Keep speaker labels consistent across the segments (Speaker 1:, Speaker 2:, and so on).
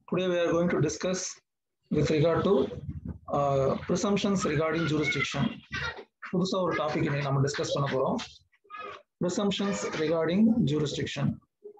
Speaker 1: Today we are going to discuss with regard to uh, presumptions regarding jurisdiction. புதுசா ஒரு topic இன்னைக்கு நம்ம discuss பண்ண போறோம் presumptions regarding jurisdiction.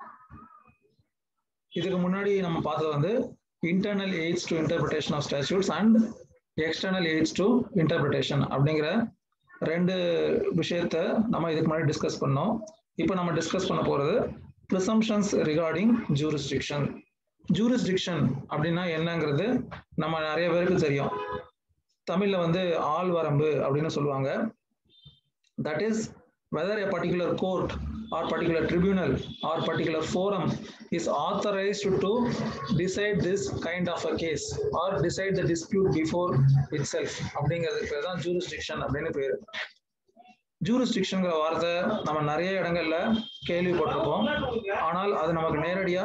Speaker 1: இதுக்கு முன்னாடி நம்ம பார்த்தது வந்து internal aids to interpretation of statutes and external aids to interpretation அப்படிங்கிற ரெண்டு விஷயத்த நம்ம இதுக்கு முன்னாடி டிஸ்கஸ் பண்ணோம் இப்போ நம்ம டிஸ்கஸ் பண்ண போறது presumptions regarding jurisdiction ஜூரிஸ்டிக்ஷன் அப்படின்னா என்னங்கிறது நம்ம நிறைய பேருக்கு தெரியும் தமிழ்ல வந்து ஆள் வரம்பு அப்படின்னு சொல்லுவாங்க that is whether a particular court or particular tribunal or particular forum is authorised to decide this kind of a case or decide the dispute before itself அப்படிங்கிறதுக்கு பேர் தான் ஜூரிஸ்டிக்ஷன் அப்படின்னு பேர் ஜூரிஸ்டிக்ஷன்ங்கிற வார்த்தை நம்ம நிறைய இடங்கள்ல கேள்விப்பட்டிருப்போம் ஆனால் அது நமக்கு நேரடியா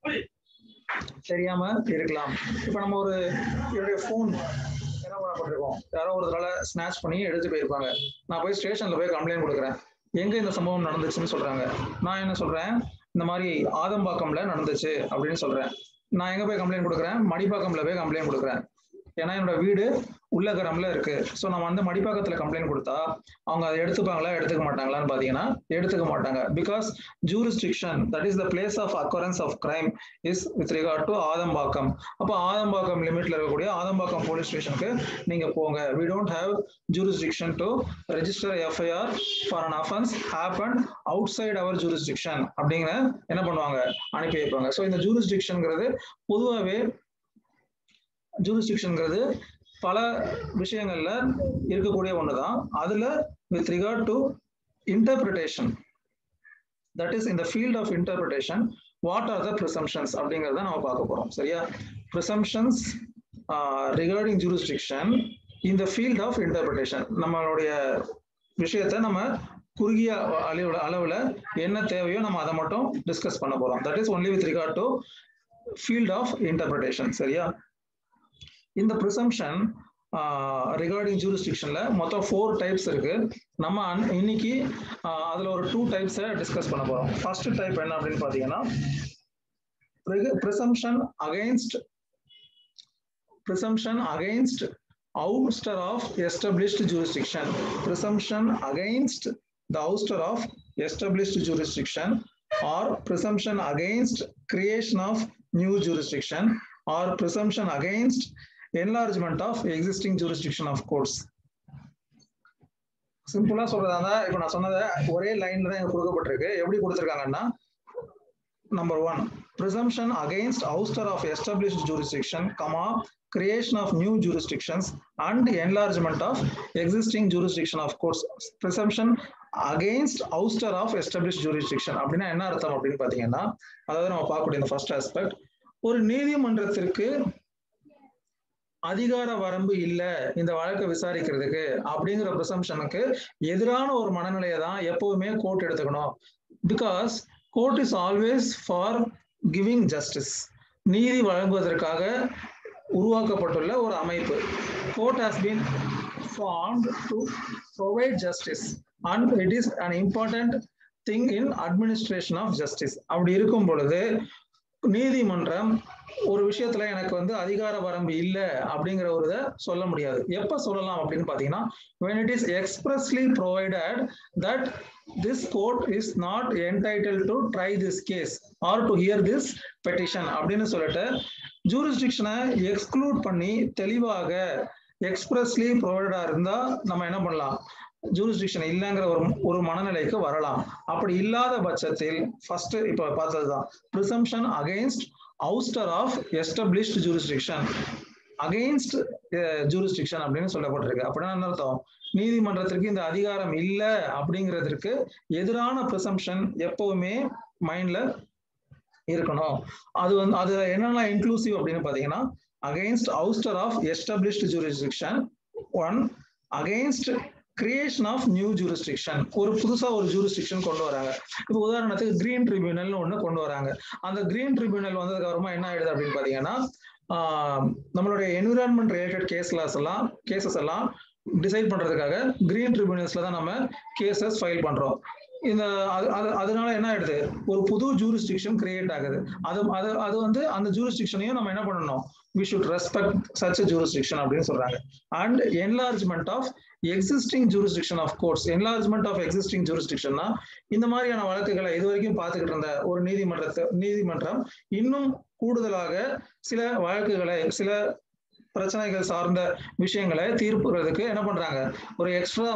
Speaker 1: தெரியாம இருக்கலாம் இப்ப நம்ம ஒரு என்னுடைய போன் என்ன பண்ணப்பட்டிருக்கோம் யாரோ ஒருத்தரால ஸ்நாச் பண்ணி எடுத்து போயிருப்பாங்க நான் போய் ஸ்டேஷன்ல போய் கம்ப்ளைண்ட் கொடுக்குறேன் எங்க இந்த சம்பவம் நடந்துச்சுன்னு சொல்றாங்க நான் என்ன சொல்றேன் இந்த மாதிரி ஆதம்பாக்கம்ல நடந்துச்சு அப்படின்னு சொல்றேன் நான் எங்க போய் கம்ப்ளைண்ட் கொடுக்குறேன் மடிப்பாக்கம்ல போய் கம்ப்ளைண்ட் கொடுக்குறேன் ஏன்னா என்னோட வீடு உள்ளகரம்ல இருக்கு ஸோ நம்ம வந்து மடிப்பாக்கத்துல கம்ப்ளைண்ட் கொடுத்தா அவங்க அதை எடுத்துப்பாங்களா எடுத்துக்க மாட்டாங்களான்னு பாத்தீங்கன்னா எடுத்துக்க மாட்டாங்க because jurisdiction that is the place of occurrence of crime is with regard to Adambakkam அப்போ ஆதம்பாக்கம் லிமிட்ல இருக்கக்கூடிய ஆதம்பாக்கம் போலீஸ் ஸ்டேஷனுக்கு நீங்க போங்க we don't have jurisdiction to register FIR for an offence happen outside our jurisdiction அப்படிங்கிற என்ன பண்ணுவாங்க அனுப்பி வைப்பாங்க ஸோ இந்த ஜூரிஸ்டிக்ஷன்ங்கிறது பொதுவாகவே ஜூரிஸ்டிக்ஷன்ங்கிறது பல விஷயங்கள்ல இருக்கக்கூடிய ஒண்ணுதான் அதுல with regard to interpretation that is இந்த field of interpretation what are the presumptions அப்படிங்கிறத நம்ம பார்க்க போறோம் சரியா ப்ரிசம்ஷன்ஸ் ரிகார்டிங் ஜூரிஸ்டிக்ஷன் இந்த ஃபீல்ட் ஆஃப் இன்டர்பிரிட்டேஷன் நம்மளுடைய விஷயத்த நம்ம குறுகிய அளவுல அளவுல என்ன தேவையோ நம்ம அதை மட்டும் டிஸ்கஸ் பண்ண போறோம் that is only with regard to field of interpretation சரியா இந்த ப்ரிசம்ஷன் ரிகார்டிங் ஜூரிஸ்டிக்ஷன்ல மொத்தம் ஃபோர் டைப்ஸ் இருக்கு நம்ம இன்னைக்கு அதுல ஒரு டூ டைப்ஸை டிஸ்கஸ் பண்ண போறோம் ஃபர்ஸ்ட் டைப் என்ன அப்படின்னு பாத்தீங்கன்னா presumption against presumption against ouster of established jurisdiction presumption against the ouster of established jurisdiction or presumption against creation of new jurisdiction or presumption against enlargement of existing jurisdiction of courts சிம்பிளா சொல்றதா இப்ப நான் சொன்னதை ஒரே லைன்ல தான் எனக்கு கொடுக்கப்பட்டிருக்கு எப்படி கொடுத்துருக்காங்கன்னா number one presumption against ouster of established jurisdiction comma creation of new jurisdictions and enlargement of existing jurisdiction of courts presumption against ouster of established jurisdiction அப்படின்னா என்ன அர்த்தம் அப்படின்னு பாத்தீங்கன்னா அதாவது நம்ம பார்க்கக்கூடிய இந்த ஃபர்ஸ்ட் ஆஸ்பெக்ட் ஒரு நீதிமன்றத்திற்கு அதிகார வரம்பு இல்ல இந்த வழக்கை விசாரிக்கிறதுக்கு அப்படிங்கிற ப்ரிசம்ஷனுக்கு எதிரான ஒரு மனநிலையை தான் எப்பவுமே கோர்ட் எடுத்துக்கணும் because court is always for giving justice நீதி வழங்குவதற்காக உருவாக்கப்பட்டுள்ள ஒரு அமைப்பு court has been formed to provide justice and it is an important thing in administration of justice அப்படி இருக்கும் பொழுது நீதிமன்றம் ஒரு விஷயத்துல எனக்கு வந்து அதிகார வரம்பு இல்லை அப்படிங்கிற ஒரு இதை சொல்ல முடியாது எப்ப சொல்லலாம் அப்படின்னு பாத்தீங்கன்னா when it is expressly provided that this court is not entitled to try this case or to hear this petition அப்படின்னு சொல்லிட்டு ஜூரிஸ்டிக்ஷனை எக்ஸ்க்ளூட் பண்ணி தெளிவாக எக்ஸ்பிரஸ்லி ப்ரொவைடா இருந்தா நம்ம என்ன பண்ணலாம் ஜூரிஸ்டிக்ஷன் இல்லைங்கிற ஒரு ஒரு மனநிலைக்கு வரலாம் அப்படி இல்லாத பட்சத்தில் ஃபர்ஸ்ட் இப்ப பார்த்ததுதான் presumption against ouster of established jurisdiction against jurisdiction அப்படின்னு சொல்லப்பட்டிருக்கு அப்படின்னா என்ன அர்த்தம் நீதிமன்றத்திற்கு இந்த அதிகாரம் இல்லை அப்படிங்கிறதுக்கு எதிரான ப்ரிசம்ஷன் எப்பவுமே மைண்ட்ல இருக்கணும் அது வந்து அது என்னெல்லாம் இன்க்ளூசிவ் அப்படின்னு பாத்தீங்கன்னா against ouster of established jurisdiction one against creation of new jurisdiction ஒரு புதுசா ஒரு ஜூரிஸ்டிக்ஷன் கொண்டு வராங்க இப்போ உதாரணத்துக்கு கிரீன் ட்ரிபியூனல்னு ஒண்ணு கொண்டு வராங்க அந்த கிரீன் ட்ரிபியூனல் வந்ததுக்கு அப்புறமா என்ன ஆயிடுது அப்படின்னு பாத்தீங்கன்னா நம்மளுடைய என்விரான்மெண்ட் ரிலேட்டட் கேஸ்லாஸ் எல்லாம் கேசஸ் எல்லாம் டிசைட் பண்றதுக்காக கிரீன் ட்ரிபியூனல்ஸ்ல தான் நம்ம கேசஸ் ஃபைல் பண்றோம் இந்த அதனால என்ன ஆயிடுது ஒரு புது ஜூரிஸ்டிக்ஷன் கிரியேட் ஆகுது அது அது அது வந்து அந்த ஜூரிஸ்டிக்ஷனையும் நம்ம என்ன பண்ணணும் we should respect such jurisdiction அப்படின்னு சொல்றாங்க and enlargement of existing jurisdiction of courts enlargement of existing ஜூரிஸ்டிக்ஷன்னா இந்த மாதிரியான வழக்குகளை இது வரைக்கும் பார்த்துக்கிட்டு இருந்த ஒரு நீதிமன்றத்தை நீதிமன்றம் இன்னும் கூடுதலாக சில வழக்குகளை சில பிரச்சனைகள் சார்ந்த விஷயங்களை தீர்ப்புறதுக்கு என்ன பண்றாங்க ஒரு extra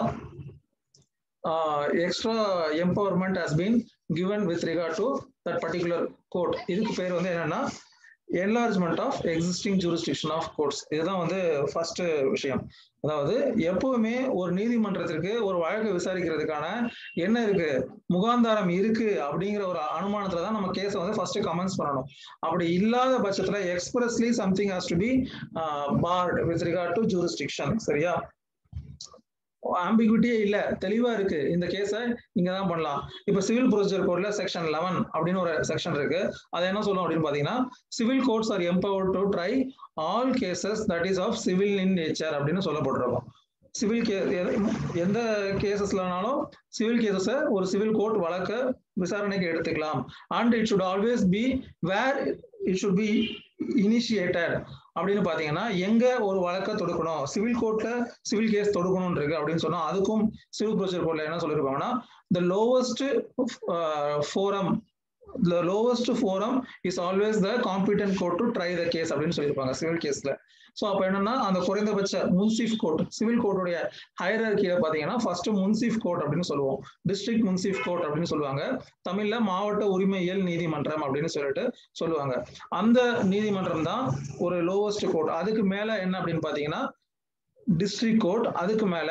Speaker 1: extra empowerment has been given with regard to that particular court இதுக்கு பேர் வந்து என்னன்னா enlargement of existing jurisdiction of courts இதுதான் வந்து ஃபர்ஸ்ட் விஷயம் அதாவது எப்பவுமே ஒரு நீதிமன்றத்திற்கு ஒரு வழக்கை விசாரிக்கிறதுக்கான என்ன இருக்கு முகாந்தாரம் இருக்கு அப்படிங்கிற ஒரு அனுமானத்துல தான் நம்ம கேஸை வந்து ஃபர்ஸ்ட் கமெண்ட்ஸ் பண்ணணும் அப்படி இல்லாத பட்சத்துல expressly something has to be barred with regard to jurisdiction சரியா ஆம்பிகுட்டியே இல்ல தெளிவா இருக்கு இந்த கேஸை நீங்க தான் பண்ணலாம் இப்ப சிவில் ப்ரொசீஜர் கோட்ல செக்ஷன் லெவன் அப்படின்னு ஒரு செக்ஷன் இருக்கு அது என்ன சொல்லும் அப்படின்னு பாத்தீங்கன்னா civil courts are empower to try all cases that is of civil in nature அப்படின்னு சொல்லப்பட்டிருக்கும் சிவில் கே எந்த கேசஸ்லனாலும் சிவில் கேசஸை ஒரு சிவில் கோர்ட் வழக்க விசாரணைக்கு எடுத்துக்கலாம் and it should always be where it should be initiated அப்படின்னு பாத்தீங்கன்னா எங்க ஒரு வழக்க தொடுக்கணும் சிவில் கோர்ட்ல சிவில் கேஸ் தொடுக்கணும் இருக்கு அப்படின்னு சொன்னா அதுக்கும் சிவில் ப்ரொசீஜர் கோர்ட்ல என்ன சொல்லிருப்பாங்கன்னா the lowest forum the lowest forum is always the competent court to try the case அப்படின்னு சொல்லியிருப்பாங்க சிவில் கேஸ்ல ஸோ அப்போ என்னன்னா அந்த குறைந்தபட்ச முன்சிஃப் கோர்ட் சிவில் கோர்ட்டுடைய ஹையர்கியில பாத்தீங்கன்னா ஃபர்ஸ்ட் முன்சிஃப் கோர்ட் அப்படின்னு சொல்லுவோம் டிஸ்ட்ரிக்ட் முன்சிஃப் கோர்ட் அப்படின்னு சொல்லுவாங்க தமிழ்ல மாவட்ட உரிமையியல் நீதிமன்றம் அப்படின்னு சொல்லிட்டு சொல்லுவாங்க அந்த நீதிமன்றம் தான் ஒரு லோவஸ்ட் கோர்ட் அதுக்கு மேல என்ன அப்படின்னு பாத்தீங்கன்னா டிஸ்ட்ரிக்ட் கோர்ட் அதுக்கு மேல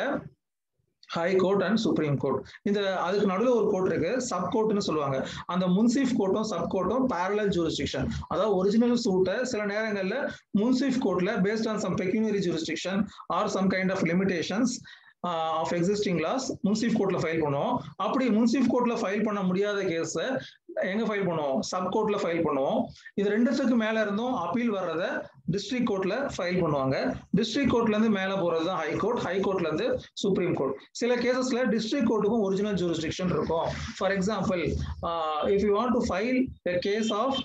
Speaker 1: high court and supreme court இந்த அதுக்கு நடுவில் ஒரு கோர்ட் இருக்கு சப் கோர்ட்னு சொல்லுவாங்க அந்த முன்சிஃப் கோர்ட்டும் சப் கோர்ட்டும் பேரலல் ஜூரிஸ்டிக்ஷன் அதாவது ஒரிஜினல் சூட்டை சில நேரங்களில் முன்சிஃப் கோர்ட்ல based on some pecuniary jurisdiction or some kind of limitations of existing laws munsif கோர்ட்ல ஃபைல் பண்ணுவோம் அப்படி முன்சிஃப் கோர்ட்ல ஃபைல் பண்ண முடியாத கேஸை எங்க ஃபைல் பண்ணுவோம் சப் கோர்ட்ல ஃபைல் பண்ணுவோம் இது ரெண்டுத்துக்கு மேல இருந்தும் அப்பீல் வர்றத டிஸ்ட்ரிக்ட் கோர்ட்ல ஃபைல் பண்ணுவாங்க டிஸ்ட்ரிக்ட் கோர்ட்ல இருந்து மேல போறது தான் ஹை கோர்ட் ஹை கோர்ட்ல இருந்து சுப்ரீம் கோர்ட் சில கேசஸ்ல டிஸ்ட்ரிக்ட் கோர்ட்டுக்கும் ஒரிஜினல் ஜூரிஸ்டிக்ஷன் இருக்கும் for example if you want to file a case of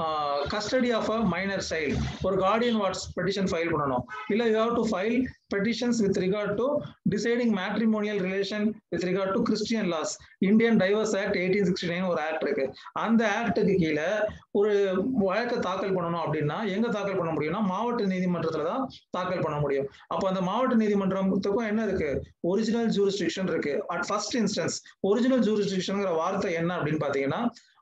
Speaker 1: custody of a minor child ஒரு கார்டியன் வாட்ஸ் பெட்டிஷன் ஃபைல் பண்ணணும் இல்ல you have to file petitions with regard to deciding matrimonial relation with regard to Christian laws Indian divorce act eighteen sixty nine ஒரு act இருக்கு அந்த ஆக்டுக்கு கீழே ஒரு வழக்கை தாக்கல் பண்ணணும் அப்படின்னா எங்க தாக்கல் பண்ண முடியும்னா மாவட்ட நீதிமன்றத்துல தான் தாக்கல் பண்ண முடியும் அப்போ அந்த மாவட்ட நீதிமன்றத்துக்கும் என்ன இருக்கு ஒரிஜினல் ஜூரிஸ்டிக்ஷன் இருக்கு அட் ஃபர்ஸ்ட் இன்ஸ்டன்ஸ் ஒரிஜினல் ஜூரிஸ்டிக்ஷன்ங்கிற வார்த்தை என்ன அப்படின்னு பாத்தீங்கன்னா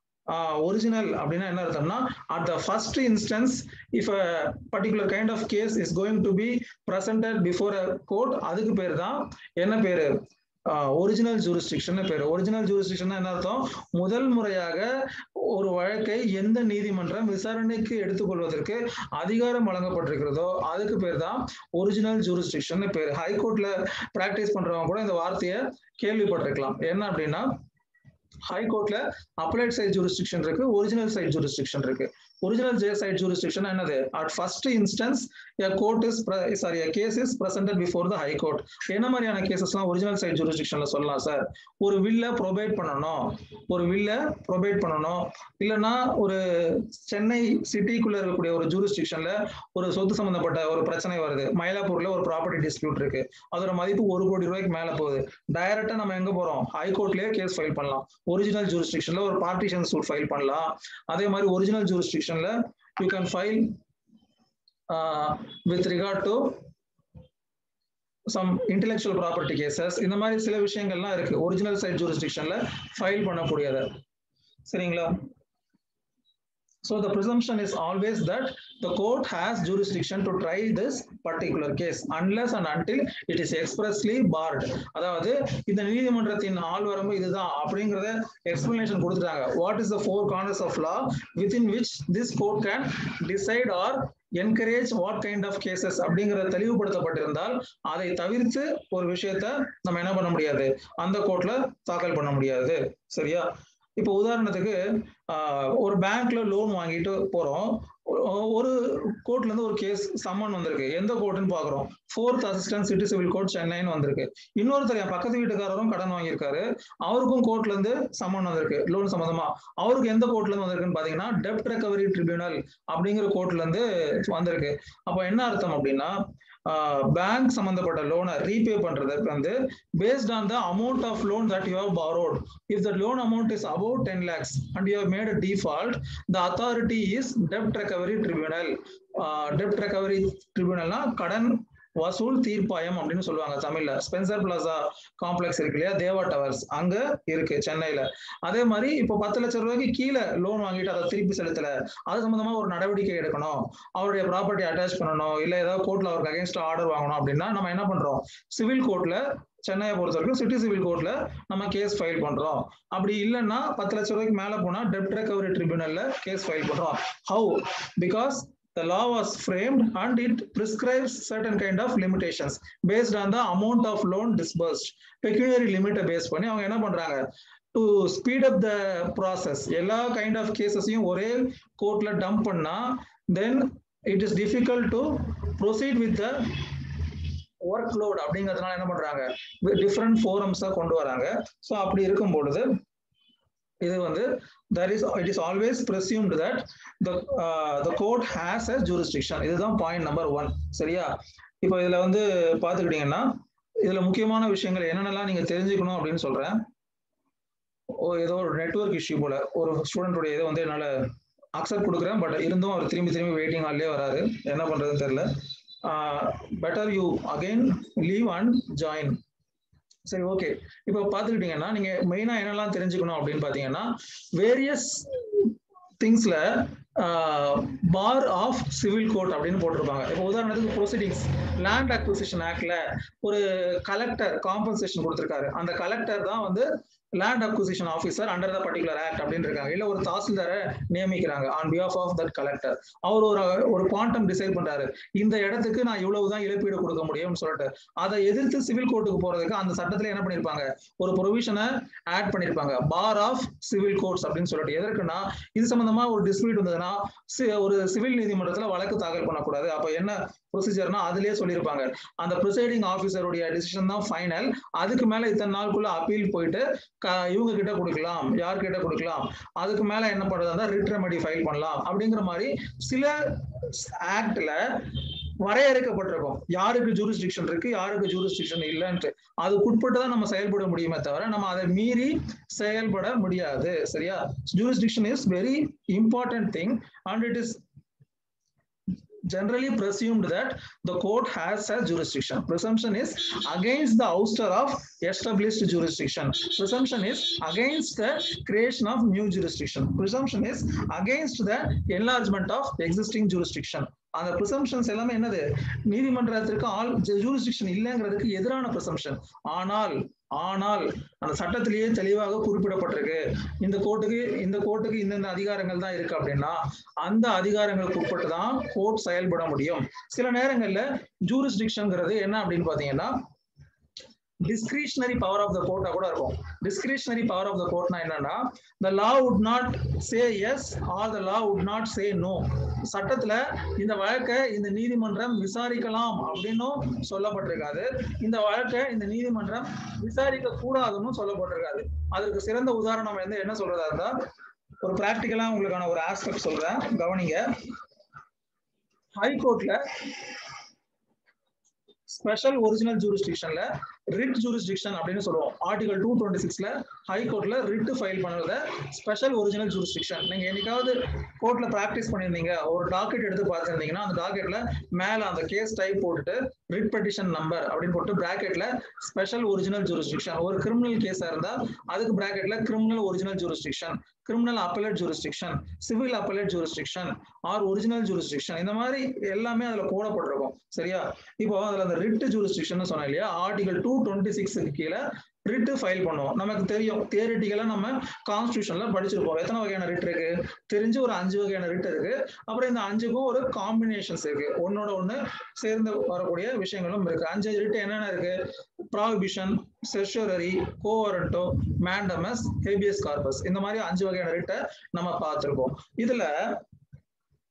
Speaker 1: ஒரிஜினல் அப்படின்னா என்ன அர்த்தம்னா at the first instance if a particular kind of case is going to be presented before a court அதுக்கு பேர் தான் என்ன பேரு ஒரிஜினல் ஜூரிஸ்டிக்ஷன் பேர் ஒரிஜினல் ஜூரிஸ்டிக்ஷன் என்ன அர்த்தம் முதல் முறையாக ஒரு வழக்கை எந்த நீதிமன்றம் விசாரணைக்கு எடுத்துக்கொள்வதற்கு அதிகாரம் வழங்கப்பட்டிருக்கிறதோ அதுக்கு பேர் தான் ஒரிஜினல் ஜூரிஸ்டிக்ஷன் பேர் ஹைகோர்ட்ல பிராக்டிஸ் பண்றவங்க கூட இந்த வார்த்தையை கேள்விப்பட்டிருக்கலாம் என்ன அப்படின்னா ஹைகோர்ட்ல அப்ளைட் சைட் ஜூரிஸ்டிக்ஷன் இருக்கு ஒரிஜினல் சைட் ஜூரிஸ்டிக்ஷன் இருக்கு ஒரிஜினல் சைட் ஜூரிஸ்டிக்ஷன் என்னது at first instance a court is sorry a case is presented before the high court என்ன மாதிரியான கேசஸ்லாம் ஒரிஜினல் சைட் ஜூரிஸ்டிக்ஷன்ல சொல்லலாம் சார் ஒரு வில்ல ப்ரொவைட் பண்ணணும் ஒரு வில்ல ப்ரொவைட் பண்ணணும் இல்லைன்னா ஒரு சென்னை சிட்டிக்குள்ள இருக்கக்கூடிய ஒரு ஜூரிஸ்டிக்ஷன்ல ஒரு சொத்து சம்பந்தப்பட்ட ஒரு பிரச்சனை வருது மயிலாப்பூர்ல ஒரு ப்ராப்பர்ட்டி டிஸ்பியூட் இருக்கு அதோட மதிப்பு ஒரு கோடி ரூபாய்க்கு மேல போகுது டைரக்டா நம்ம எங்க போறோம் ஹைகோர்ட்லயே கேஸ் ஃபைல் பண்ணலாம் ஒரிஜினல் ஜூரிஸ்டிக்ஷன்ல ஒரு பார்ட்டிஷன் சூட் ஃபைல் பண்ணலாம் அதே மாதிரி ஒரிஜினல் ஜூரிஸ்டிக்ஷன்ல you can file with regard to some intellectual property cases இந்த மாதிரி சில விஷயங்கள்லாம் இருக்கு ஒரிஜினல் சைட் ஜூரிஸ்டிக்ஷன்ல ஃபைல் பண்ணக்கூடியது சரிங்களா So the presumption is always that the court has jurisdiction to try this particular case unless and until it is expressly barred. அதாவது இந்த நீதிமன்றத்தின் ஆள்வரம்பு இதுதான் அப்படிங்கறத எக்ஸ்பிளனேஷன் கொடுத்துட்டாங்க what is the four corners of law within which this court can decide or encourage what kind of cases அப்படிங்கிற தெளிவுபடுத்தப்பட்டிருந்தால் அதை தவிர்த்து ஒரு விஷயத்த நம்ம என்ன பண்ண முடியாது அந்த கோர்ட்ல தாக்கல் பண்ண முடியாது சரியா இப்போ உதாரணத்துக்கு ஒரு பேங்க்ல லோன் வாங்கிட்டு போறோம் ஒரு கோர்ட்ல இருந்து ஒரு கேஸ் சம்மன் வந்திருக்கு எந்த கோர்ட்னு பாக்குறோம் fourth assistant city civil court சென்னைன்னு வந்திருக்கு இன்னொருத்தர் என் பக்கத்து வீட்டுக்காரரும் கடன் வாங்கியிருக்காரு அவருக்கும் கோர்ட்ல இருந்து சம்மன் வந்திருக்கு லோன் சம்பந்தமா அவருக்கு எந்த கோர்ட்ல இருந்து வந்திருக்குன்னு பாத்தீங்கன்னா டெப்ட் ரெக்கவரி ட்ரிபியூனல் அப்படிங்கிற கோர்ட்ல இருந்து வந்திருக்கு அப்போ என்ன அர்த்தம் அப்படின்னா பேங்க் சம்பந்தப்பட்ட லோனை ரீபே பண்றதுக்கு வந்து based on the amount of loan that you have borrowed if the loan amount is about ten lakhs and you have made a default the authority is dept recovery tribunal dept recovery ட்ரிபியூனல்னா கடன் வசூல் தீர்ப்பாயம் அப்படின்னு சொல்லுவாங்க தமிழ்ல Spencer plaza complex இருக்கு இல்லையா தேவா towers அங்க இருக்கு சென்னையில அதே மாதிரி இப்போ பத்து லட்சம் ரூபாய்க்கு கீழே லோன் வாங்கிட்டு அதை திருப்பி செலுத்தல அது சம்பந்தமா ஒரு நடவடிக்கை எடுக்கணும் அவருடைய ப்ராப்பர்ட்டி அட்டாச் பண்ணணும் இல்ல ஏதாவது கோர்ட்ல அவருக்கு அகேன்ஸ்ட் ஆர்டர் வாங்கணும் அப்படின்னா நம்ம என்ன பண்றோம் சிவில் கோர்ட்ல சென்னையை பொறுத்த வரைக்கும் சிட்டி சிவில் கோர்ட்ல நம்ம கேஸ் ஃபைல் பண்றோம் அப்படி இல்லைன்னா பத்து லட்சம் ரூபாய்க்கு மேல போனா டெப்ட் ரெக்கவரி ட்ரிபியூனல்ல கேஸ் ஃபைல் பண்றோம் how because the law was framed and it prescribes certain kind of limitations based on the amount of loan disbursed pecuniary limit base பண்ணி அவங்க என்ன பண்றாங்க to speed up the process எல்லா kind of கேசஸையும் ஒரே கோர்ட்ல dump பண்ணா then it is difficult to proceed with the work load அப்படிங்கிறதுனால என்ன பண்றாங்க டிஃப்ரெண்ட் ஃபோரம்ஸா கொண்டு வராங்க ஸோ அப்படி இருக்கும் பொழுது இது வந்து there is it is always presumed that the uh, the court has a jurisdiction இதுதான் பாயிண்ட் நம்பர் ஒன் சரியா இப்போ இதுல வந்து பாத்துக்கிட்டீங்கன்னா இதுல முக்கியமான விஷயங்கள் என்னென்னலாம் நீங்க தெரிஞ்சுக்கணும் அப்படின்னு சொல்றேன் ஏதோ ஒரு நெட்ஒர்க் இஷ்யூ போல ஒரு ஸ்டூடெண்டோட இதை வந்து என்னால அக்செப்ட் கொடுக்குறேன் பட் இருந்தும் அவர் திரும்பி திரும்பி வெயிட்டிங் ஹால்லே வராரு என்ன பண்றதுன்னு தெரியல better you again leave and join சரி ஓகே இப்போ பார்த்துக்கிட்டீங்கன்னா நீங்க மெயினா என்னெல்லாம் தெரிஞ்சுக்கணும் அப்படின்னு பாத்தீங்கன்னா வேரியஸ் திங்ஸ்ல பார் ஆஃப் சிவில் கோர்ட் அப்படின்னு போட்டிருப்பாங்க இப்போ உதாரணத்துக்கு ப்ரொசீடிங்ஸ் லேண்ட் அக்விசிஷன் ஆக்ட்ல ஒரு கலெக்டர் காம்பன்சேஷன் கொடுத்துருக்காரு அந்த கலெக்டர் தான் வந்து land acquisition officer under the particular act அப்படின்னு இருக்காங்க இல்ல ஒரு தாசில்தாரை நியமிக்கிறாங்க on behalf of that collector அவர் ஒரு ஒரு குவாண்டம் டிசைட் பண்றாரு இந்த இடத்துக்கு நான் இவ்வளவுதான் இழப்பீடு கொடுக்க முடியும்னு சொல்லிட்டு அதை எதிர்த்து சிவில் கோர்ட்டுக்கு போறதுக்கு அந்த சட்டத்துல என்ன பண்ணிருப்பாங்க ஒரு ப்ரொவிஷனை ஆட் பண்ணிருப்பாங்க பார் ஆஃப் சிவில் கோர்ட்ஸ் அப்படின்னு சொல்லிட்டு எதற்குன்னா இது சம்பந்தமா ஒரு டிஸ்பியூட் வந்ததுன்னா ஒரு சிவில் நீதிமன்றத்துல வழக்கு தாக்கல் பண்ணக்கூடாது அப்ப என்ன ப்ரொசீஜர்னா அதுலயே சொல்லியிருப்பாங்க அந்த ப்ரிசைடிங் ஆஃபீஸருடைய டிசிஷன் தான் ஃபைனல் அதுக்கு மேல இத்தனை நாளுக்குள்ள அப்பீல் போயிட்டு இவங்க கிட்ட கொடுக்கலாம் யார் கிட்ட கொடுக்கலாம் அதுக்கு மேல என்ன பண்றதா ரிட் ரெமெடி ஃபைல் பண்ணலாம் அப்படிங்கிற மாதிரி சில ஆக்ட்ல வரையறுக்கப்பட்டிருக்கும் யாருக்கு ஜூரிஸ்டிக்ஷன் இருக்கு யாருக்கு ஜூரிஸ்டிக்ஷன் இல்லைன்ட்டு அதுக்குட்பட்டு தான் நம்ம செயல்பட முடியுமே தவிர நம்ம அதை மீறி செயல்பட முடியாது சரியா jurisdiction is very important thing and it is generally presumed that the court has a jurisdiction. Presumption is against the ouster of established jurisdiction. Presumption is against the creation of new jurisdiction. Presumption is against the enlargement of existing jurisdiction. அந்த presumptions எல்லாமே என்னது நீதிமன்றத்திற்கு all jurisdiction இல்லைங்கிறதுக்கு எதிரான presumption ஆனால் ஆனால் அந்த சட்டத்திலேயே தெளிவாக குறிப்பிடப்பட்டிருக்கு இந்த கோர்ட்டுக்கு இந்த கோர்ட்டுக்கு இந்தந்த அதிகாரங்கள் தான் இருக்கு அப்படின்னா அந்த அதிகாரங்களுக்கு உட்பட்டு தான் கோர்ட் செயல்பட முடியும் சில நேரங்கள்ல ஜூரிஸ்டிக்ஷன்ங்கிறது என்ன அப்படின்னு பாத்தீங்கன்னா டிஸ்கிரிஷனரி பவர் ஆஃப் த கோர்ட்டா கூட இருக்கும் டிஸ்கிரிஷனரி பவர் ஆஃப் த கோர்ட்னா என்னன்னா the law would not say yes or the law would not say no சட்டத்துல இந்த வழக்கை இந்த நீதிமன்றம் விசாரிக்கலாம் அப்படின்னும் சொல்லப்பட்டிருக்காது இந்த வழக்கை இந்த நீதிமன்றம் விசாரிக்க கூடாதுன்னு சொல்லப்பட்டிருக்காது அதற்கு சிறந்த உதாரணம் வந்து என்ன சொல்றதா இருந்தா ஒரு பிராக்டிக்கலா உங்களுக்கான ஒரு ஆஸ்பெக்ட் சொல்றேன் கவனிங்க ஹைகோர்ட்ல ஸ்பெஷல் ஒரிஜினல் ஜூரிஸ்டிக்ஷன்ல ரிட் ஜூரிஸ்டிக்ஷன் அப்படின்னு சொல்லுவோம் ஆர்டிகல் டூ டுவெண்ட்டி சிக்ஸ்ல ஹைகோர்ட்ல ரிட் ஃபைல் பண்ணுறத ஸ்பெஷல் ஒரிஜினல் ஜூரிஸ்டிக்ஷன் நீங்க என்னைக்காவது கோர்ட்ல ப்ராக்டிஸ் பண்ணியிருந்தீங்க ஒரு டாக்கெட் எடுத்து பார்த்துருந்தீங்கன்னா அந்த டாக்கெட்ல மேல அந்த கேஸ் டைப் போட்டுட்டு ரிட் பெட்டிஷன் நம்பர் அப்படின்னு போட்டு பிராக்கெட்ல ஸ்பெஷல் ஒரிஜினல் ஜூரிஸ்டிக்ஷன் ஒரு கிரிமினல் கேஸா இருந்தா அதுக்கு பிராக்கெட்ல criminal original jurisdiction criminal appellate jurisdiction civil appellate jurisdiction or original jurisdiction இந்த மாதிரி எல்லாமே அதுல போடப்பட்டிருக்கும் சரியா இப்போ அதுல அந்த ரிட் ஜூரிஸ்டிக்ஷன் சொன்னேன் இல்லையா ஆர்டிகல் டூ டுவெண்ட்டி சிக்ஸுக்கு கீழே ரிட்டு ஃபைல் பண்ணுவோம் நமக்கு தெரியும் தியரிட்டிக்கலா நம்ம கான்ஸ்டியூஷன்ல படிச்சிருப்போம் எத்தனை வகையான ரிட் இருக்கு தெரிஞ்சு ஒரு அஞ்சு வகையான ரிட் இருக்கு அப்புறம் இந்த அஞ்சுக்கும் ஒரு காம்பினேஷன்ஸ் இருக்கு ஒன்னோட ஒண்ணு சேர்ந்து வரக்கூடிய விஷயங்களும் இருக்கு அஞ்சு ரிட் என்னென்ன இருக்கு prohibition certiorari quo warranto mandamus habeas corpus இந்த மாதிரி அஞ்சு வகையான ரிட்டை நம்ம பார்த்திருக்கோம் இதுல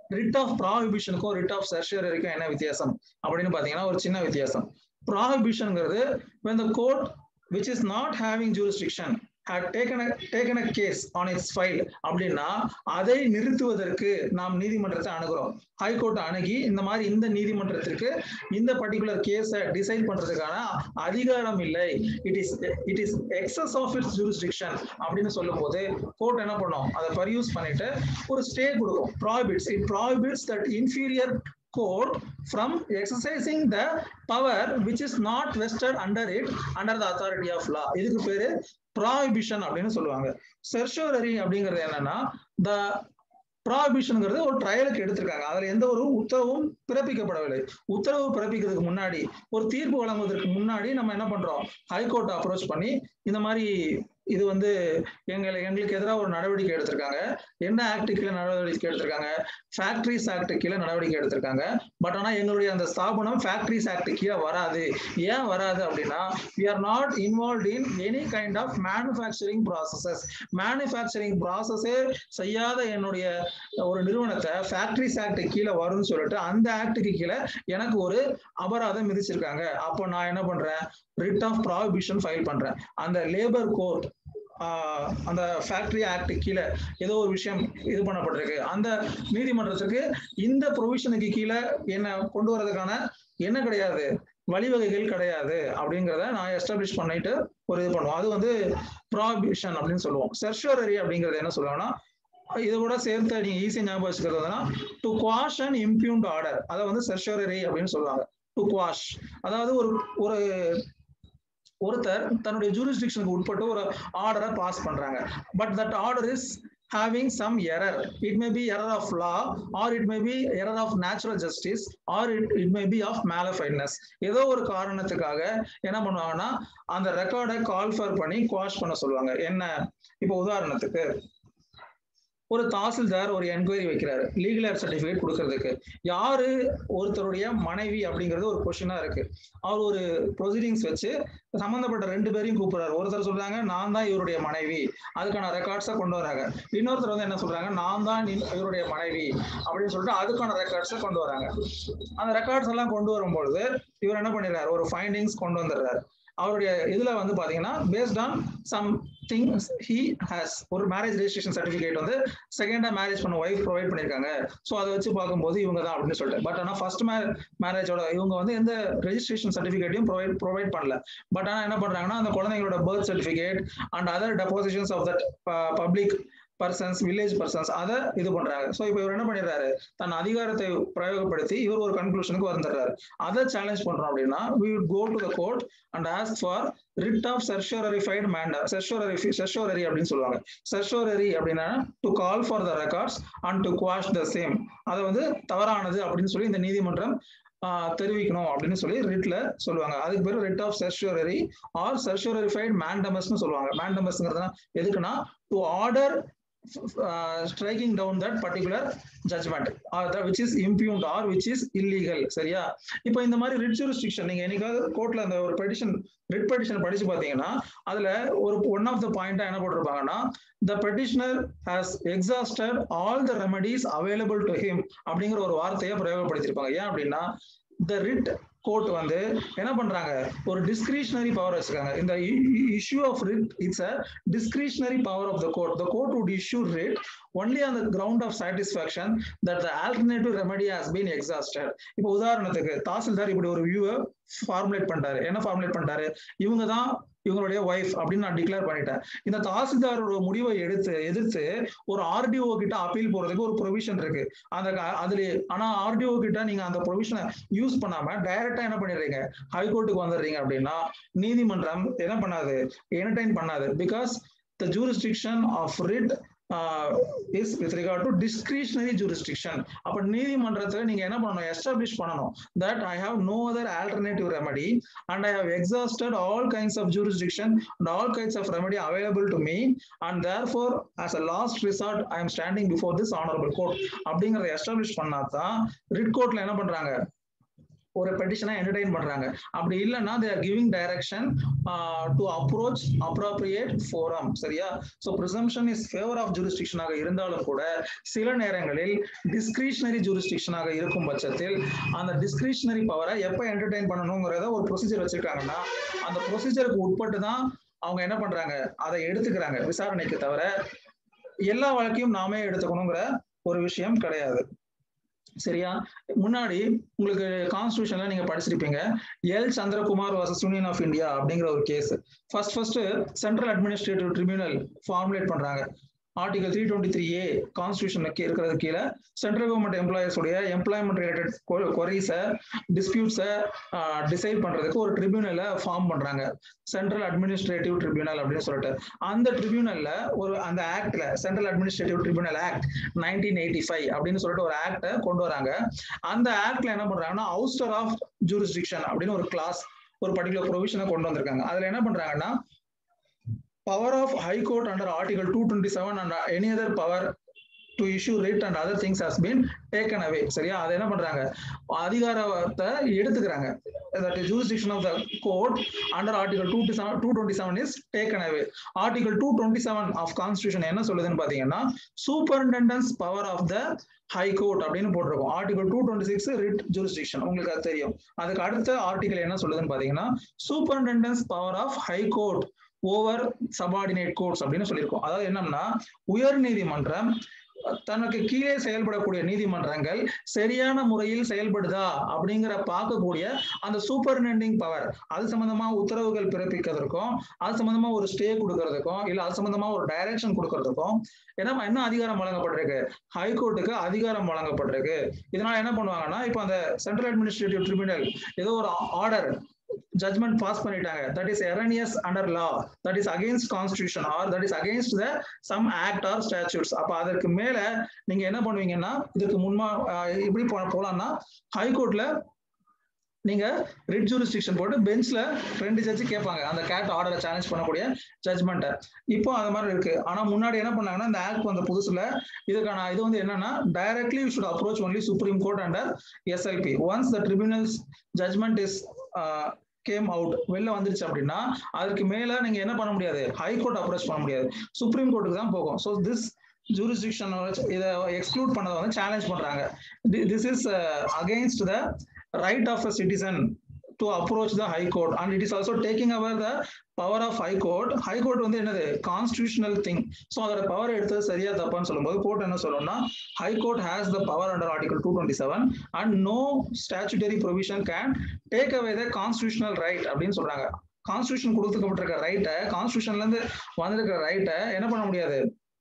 Speaker 1: ரிட் ஆஃப் ப்ராஹிபிஷனுக்கும் ரிட் ஆஃப் சர்ஷரிக்கும் என்ன வித்தியாசம் அப்படின்னு பாத்தீங்கன்னா ஒரு சின்ன வித்தியாசம் ப்ராஹிபிஷன்ங்கிறது when the court which is not having jurisdiction had taken a taken a case on its file அப்படின்னா அதை நிறுத்துவதற்கு நாம் நீதிமன்றத்தை அணுகிறோம் ஹைகோர்ட் அணுகி இந்த மாதிரி இந்த நீதிமன்றத்திற்கு இந்த பர்டிகுலர் கேஸை டிசைட் பண்றதுக்கான அதிகாரம் இல்லை it is it is excess of its jurisdiction அப்படின்னு சொல்லும் போது கோர்ட் என்ன பண்ணும் அதை பர்யூஸ் பண்ணிட்டு ஒரு ஸ்டே கொடுக்கும் prohibits it prohibits that inferior court from exercising the power which is not vested under it under the authority of law இதுக்கு பேரு prohibition அப்படின்னு சொல்லுவாங்க செர்ஷோரரி அப்படிங்கிறது என்னன்னா the ப்ராபிஷனுங்கிறது ஒரு ட்ரையலுக்கு எடுத்திருக்காங்க அதுல எந்த ஒரு உத்தரவும் பிறப்பிக்கப்படவில்லை உத்தரவு பிறப்பிக்கிறதுக்கு முன்னாடி ஒரு தீர்ப்பு வழங்குவதற்கு முன்னாடி நம்ம என்ன பண்றோம் ஹைகோர்ட் அப்ரோச் பண்ணி இந்த மாதிரி இது வந்து எங்களை எங்களுக்கு எதிராக ஒரு நடவடிக்கை எடுத்திருக்காங்க என்ன ஆக்ட் கீழே நடவடிக்கை எடுத்திருக்காங்க ஃபேக்டரிஸ் ஆக்ட் கீழே நடவடிக்கை எடுத்திருக்காங்க பட் ஆனா எங்களுடைய அந்த ஸ்தாபனம் ஃபேக்டரிஸ் ஆக்ட் கீழே வராது ஏன் வராது அப்படின்னா we are not involve in any kind of manufacturing processes manufacturing ப்ராசஸே செய்யாத என்னுடைய ஒரு நிறுவனத்தை ஃபேக்டரிஸ் ஆக்ட் கீழே வரும்னு சொல்லிட்டு அந்த ஆக்டுக்கு கீழே எனக்கு ஒரு அபராதம் விதிச்சிருக்காங்க அப்போ நான் என்ன பண்றேன் ரிட் ஆஃப் ப்ராபிஷன் ஃபைல் பண்றேன் அந்த லேபர் கோர்ட் அந்த ஃபேக்டரி ஆக்ட் கீழே ஏதோ ஒரு விஷயம் இது பண்ணப்பட்டிருக்கு அந்த நீதிமன்றத்துக்கு இந்த ப்ரொவிஷனுக்கு கீழே என்ன கொண்டு வரதுக்கான என்ன கிடையாது வழிவகைகள் கிடையாது அப்படிங்கிறத நான் எஸ்டாப்ளிஷ் பண்ணிட்டு ஒரு இது பண்ணுவோம் அது வந்து ப்ராபிஷன் அப்படின்னு சொல்லுவோம் செர்ஷோரரி அப்படிங்கிறது என்ன சொல்லுவாங்கன்னா இதை கூட சேர்த்து நீங்க ஈஸியா ஞாபகம் வச்சுக்கிறதுனா to quash and impugned order அதை வந்து செர்ஷோரரி அப்படின்னு சொல்லுவாங்க டு குவாஷ் அதாவது ஒரு ஒரு ஒருத்தர் தன்னுடைய ஜூரிஸ்டிக்ஷனுக்கு உட்பட்டு ஒரு ஆர்டரை பாஸ் பண்றாங்க but that order is having some error it may be error of law or it may be error of natural justice or it, it may be of malafidness ஏதோ ஒரு காரணத்துக்காக என்ன பண்ணுவாங்கன்னா அந்த ரெக்கார்டை கால்ஃபர் பண்ணி குவாஷ் பண்ண சொல்லுவாங்க என்ன இப்போ உதாரணத்துக்கு ஒரு தாசில்தார் ஒரு என்கொயரி வைக்கிறாரு லீகல் ஏர் சர்டிபிகேட் கொடுக்கறதுக்கு யாரு ஒருத்தருடைய மனைவி அப்படிங்கிறது ஒரு கொஸ்டினா இருக்கு அவர் ஒரு ப்ரொசீடிங்ஸ் வச்சு சம்பந்தப்பட்ட ரெண்டு பேரையும் கூப்பிடுறாரு ஒருத்தர் சொல்றாங்க நான் தான் இவருடைய மனைவி அதுக்கான ரெக்கார்ட்ஸை கொண்டு வராங்க இன்னொருத்தர் வந்து என்ன சொல்றாங்க நான் தான் இவருடைய மனைவி அப்படின்னு சொல்லிட்டு அதுக்கான ரெக்கார்ட்ஸை கொண்டு வராங்க அந்த ரெக்கார்ட்ஸ் எல்லாம் கொண்டு வரும்பொழுது இவர் என்ன பண்ணிடுறாரு ஒரு ஃபைண்டிங்ஸ் கொண்டு வந்துடுறாரு அவருடைய இதுல வந்து பாத்தீங்கன்னா based on some things he has ஒரு மேரேஜ் ரெஜிஸ்ட்ரேஷன் சர்டிபிகேட் வந்து செகண்டா மேரேஜ் பண்ண ஒய்ஃப் ப்ரொவைட் பண்ணிருக்காங்க ஸோ அதை வச்சு பார்க்கும்போது இவங்க தான் அப்படின்னு சொல்லிட்டு பட் ஆனால் ஃபர்ஸ்ட் மே மேரேஜோட இவங்க வந்து எந்த ரெஜிஸ்ட்ரேஷன் சர்டிபிகேட்டையும் ப்ரொவைட் ப்ரொவைட் பண்ணல பட் ஆனால் என்ன பண்றாங்கன்னா அந்த குழந்தைங்களோட birth certificate and other depositions of that public persons village persons அதை இது பண்றாங்க ஸோ இப்போ இவர் என்ன பண்ணிடுறாரு தன் அதிகாரத்தை பிரயோகப்படுத்தி இவர் ஒரு கன்க்ளூஷனுக்கு வந்துடுறாரு அதை சேலஞ்ச் பண்றோம் அப்படின்னா we would go to the court and ask for writ of certiorarified mandamus certiorari certiorari அப்படின்னு சொல்லுவாங்க செர்ஷோரரி அப்படின்னா to call for the records and to quash the same அதை வந்து தவறானது அப்படின்னு சொல்லி இந்த நீதிமன்றம் தெரிவிக்கணும் அப்படின்னு சொல்லி ரிட்ல சொல்லுவாங்க அதுக்கு பேர் writ of certiorari or certiorarified மேண்டமஸ்னு சொல்லுவாங்க மேண்டமஸ்ங்கிறதுனா எதுக்குன்னா to order striking down that particular judgment which is impugned or which is illegal சரியா இப்போ இந்த மாதிரி ரிட் ஜூரிஸ்டிக்ஷன் நீங்க என்னைக்காவது கோர்ட்ல அந்த ஒரு பெடிஷன் ரிட் பெடிஷன் படிச்சு பாத்தீங்கன்னா அதுல ஒரு ஒன் ஆஃப் த பாயிண்டா என்ன போட்டிருப்பாங்கன்னா the petitioner has exhausted all the remedies available to him அப்படிங்கிற ஒரு வார்த்தையை பிரயோகப்படுத்திருப்பாங்க ஏன் அப்படின்னா த ரிட் கோர்ட் வந்து என்ன பண்றாங்க ஒரு டிஸ்கிரிஷனரி பவர் வச்சிருக்காங்க இந்த issue of writ it's a discretionary power of the court the court would issue writ only on the ground of satisfaction that the alternative remedy has been exhausted இப்போ உதாரணத்துக்கு தாசில்தார் இப்படி ஒரு வியூவை ஃபார்முலேட் பண்ணிட்டாரு என்ன formulate பண்ணிட்டாரு இவங்க தான் இவங்களுடைய ஒய்ஃப் அப்படின்னு நான் டிக்ளேர் பண்ணிட்டேன் இந்த தாசில்தாரோட முடிவை எடுத்து எதிர்த்து ஒரு ஆர்டிஓ கிட்ட அப்பீல் போறதுக்கு ஒரு ப்ரொவிஷன் இருக்கு அந்த அதுல ஆனா ஆர்டிஓ கிட்ட நீங்க அந்த ப்ரொவிஷனை யூஸ் பண்ணாம டைரக்டா என்ன பண்ணிடுறீங்க ஹைகோர்ட்டுக்கு வந்துடுறீங்க அப்படின்னா நீதிமன்றம் என்ன பண்ணாது என்டர்டைன் பண்ணாது because the jurisdiction of writ is with regard to discretionary jurisdiction அப்ப நீதிமன்றத்துல நீங்க என்ன பண்ணணும் எஸ்டாப்ளிஷ் பண்ணணும் that I have no other alternative remedy and I have exhausted all kinds of jurisdiction and all kinds of remedy available to me and therefore as a last resort I am standing before this honourable court அப்படிங்கறத establish பண்ணாதான் writ கோர்ட்ல என்ன பண்றாங்க ஒரு பெட்டிஷனை entertain பண்றாங்க அப்படி இல்லைன்னா they are giving direction to approach appropriate forum சரியா so presumption is favour of ஜூரிஸ்டிக்ஷனாக இருந்தாலும் கூட சில நேரங்களில் டிஸ்கிரிஷனரி ஜூரிஸ்டிக்ஷனாக இருக்கும் பட்சத்தில் அந்த டிஸ்கிரிஷனரி பவரை எப்போ என்டர்டைன் பண்ணணுங்கிறத ஒரு ப்ரொசீஜர் வச்சிருக்காங்கன்னா அந்த ப்ரொசீஜருக்கு உட்பட்டு தான் அவங்க என்ன பண்றாங்க அதை எடுத்துக்கிறாங்க விசாரணைக்கு தவிர எல்லா வழக்கையும் நாமே எடுத்துக்கணுங்கிற ஒரு விஷயம் கிடையாது சரியா முன்னாடி உங்களுக்கு கான்ஸ்டியூஷன்ல நீங்க படிச்சிருப்பீங்க L Chandrakumar versus union of India அப்படிங்கிற ஒரு case first first central administrative tribunal formulate பண்றாங்க article three twenty three A கான்ஸ்டியூஷனுக்கு இருக்கிறது கீழே சென்ட்ரல் கவர்மெண்ட் எம்ப்ளாயர்ஸ் உடைய எம்ப்ளாய்மெண்ட் ரிலேட்டட் கொரிஸை டிஸ்பியூட்ஸை டிசைட் பண்றதுக்கு ஒரு ட்ரிபியூனலை ஃபார்ம் பண்றாங்க சென்ட்ரல் அட்மினிஸ்ட்ரேட்டிவ் ட்ரிபியூனல் அப்படின்னு சொல்லிட்டு அந்த ட்ரிபியூனல்ல ஒரு அந்த ஆக்ட்ல central administrative tribunal act nineteen eighty five அப்படின்னு சொல்லிட்டு ஒரு ஆக்டை கொண்டு வராங்க அந்த ஆக்ட்ல என்ன பண்றாங்கன்னா அவுஸ்டர் ஆஃப் ஜூரிஸ்டிக்ஷன் அப்படின்னு ஒரு கிளாஸ் ஒரு பர்டிகுலர் ப்ரொவிஷனை கொண்டு வந்திருக்காங்க அதுல என்ன பண்றாங்கன்னா power of high court under article 227 and any other power to issue writ and other things has been taken away சரியா அதை என்ன பண்றாங்க அதிகாரத்தை எடுத்துக்கிறாங்க that is jurisdiction of the court under article 227 227 is taken away article 227 of constitution என்ன சொல்லுதுன்னு பாத்தீங்கன்னா superintendence power of the high court அப்படின்னு போட்டிருக்கோம் article two twenty six writ jurisdiction உங்களுக்கு அது தெரியும் அதுக்கு அடுத்த ஆர்டிகல் என்ன சொல்லுதுன்னு பாத்தீங்கன்னா superintendence power of high court over subordinate courts அப்படின்னு சொல்லியிருக்கோம் அதாவது என்னன்னா உயர் நீதிமன்றம் தனக்கு கீழே செயல்படக்கூடிய நீதிமன்றங்கள் சரியான முறையில் செயல்படுதா அப்படிங்கிற பார்க்கக்கூடிய அந்த சூப்பர்டெண்டிங் பவர் அது சம்பந்தமா உத்தரவுகள் பிறப்பிக்கிறதுக்கும் அது சம்பந்தமா ஒரு ஸ்டே கொடுக்கறதுக்கும் இல்ல அது சம்பந்தமா ஒரு டைரக்ஷன் கொடுக்கறதுக்கும் ஏன்னா என்ன அதிகாரம் வழங்கப்பட்டிருக்கு ஹைகோர்ட்டுக்கு அதிகாரம் வழங்கப்பட்டிருக்கு இதனால என்ன பண்ணுவாங்கன்னா இப்போ அந்த சென்ட்ரல் அட்மினிஸ்ட்ரேட்டிவ் ட்ரிபியூனல் ஏதோ ஒரு ஆர்டர் ஜட்மெண்ட் பாஸ் பண்ணிட்டாங்க that is erroneous under law that is against constitution or that is against the some act or statutes அப்ப அதற்கு மேல நீங்க என்ன பண்ணுவீங்கன்னா இதுக்கு முன்மா இப்படி போலாம்னா ஹைகோர்ட்ல நீங்க ரிட் ஜூரிஸ்டிக்ஷன் போட்டு பெஞ்ச்ல ரெண்டு ஜட்ஜு கேட்பாங்க அந்த கேட் ஆர்டரை சேலஞ்ச் பண்ணக்கூடிய ஜட்மெண்ட்டை இப்போ அது மாதிரி இருக்கு ஆனா முன்னாடி என்ன பண்ணாங்கன்னா இந்த ஆக்ட் வந்த புதுசுல இதுக்கான இது வந்து என்னன்னா directly you should approach only supreme court under SLP once the tribunals judgment is came out வெளில வந்துருச்சு அப்படின்னா அதுக்கு மேல நீங்க என்ன பண்ண முடியாது ஹை கோர்ட் அப்ரோச் பண்ண முடியாது சுப்ரீம் கோர்ட்டுக்கு தான் போகும் ஸோ திஸ் ஜூரிஸ்டிக்ஷன் இதை எக்ஸ்க்ளூட் பண்ணதை வந்து சேலஞ்ச் பண்றாங்க this is against the right of a citizen to approach the high court and it is also taking over the power of high court high court வந்து என்னது constitutional thing so அதோட power எடுத்தது சரியா தப்பான்னு சொல்லும்போது court என்ன சொல்லணும்னா high court has the power under article two twenty seven and no statutory provision can take away the constitutional right அப்படின்னு சொல்றாங்க கான்ஸ்டியூஷன் கொடுத்துக்கப்பட்டிருக்க ரைட்டை கான்ஸ்டியூஷன்ல இருந்து வந்திருக்கிற ரைட்டை என்ன பண்ண முடியாது